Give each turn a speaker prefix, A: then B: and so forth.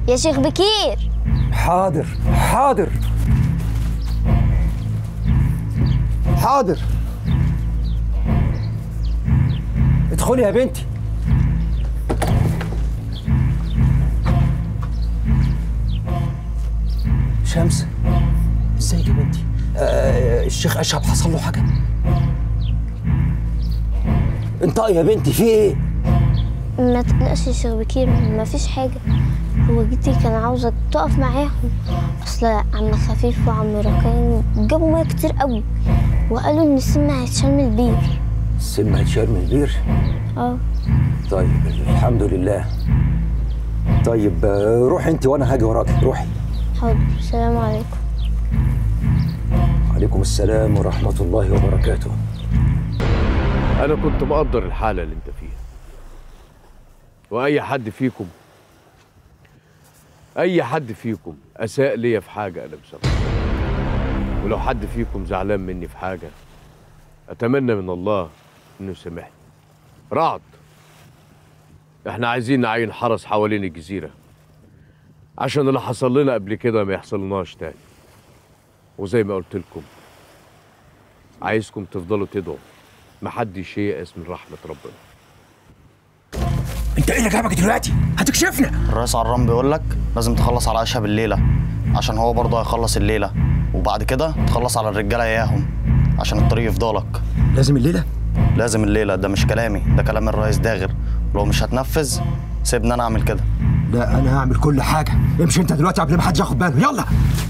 A: يا شيخ بكير
B: حاضر حاضر حاضر ادخلي يا بنتي شمس ازيك يا بنتي آه الشيخ اشهب حصل له حاجه انطقي يا بنتي في ايه
A: ما تقلقش يا شيخ بكير ما فيش حاجة هو جدي كان عاوزك تقف معاهم أصل عم خفيف وعم ركان جابوا مية كتير قوي وقالوا إن السم هيتشال من البير
B: السم هتشال من البير
A: اه
B: طيب الحمد لله طيب آه، روحي انت وانا هاجي وراكي روحي
A: حاضر السلام عليكم
B: عليكم السلام ورحمه الله وبركاته
C: انا كنت مقدر الحاله اللي انت فيها واي حد فيكم اي حد فيكم اساء ليا في حاجه انا بصراحه ولو حد فيكم زعلان مني في حاجه اتمنى من الله انه يسامحني رعد احنا عايزين نعين حرس حوالين الجزيره عشان اللي حصل لنا قبل كده ما يحصلناش تاني وزي ما قلت لكم عايزكم تفضلوا تدعوا محدش ييأس من رحمة ربنا
B: انت ايه اللي جابك دلوقتي هتكشفنا
D: الرئيس عرام بيقول لك لازم تخلص على اشهب الليله عشان هو برضه هيخلص الليله وبعد كده تخلص على الرجاله اياهم عشان الطريق يفضلك
B: لازم الليله
D: لازم الليله ده مش كلامي ده كلام الرئيس داغر ولو مش هتنفذ سيبني انا اعمل كده
B: لا انا هعمل كل حاجه امشي انت دلوقتي قبل ما حد ياخد باله يلا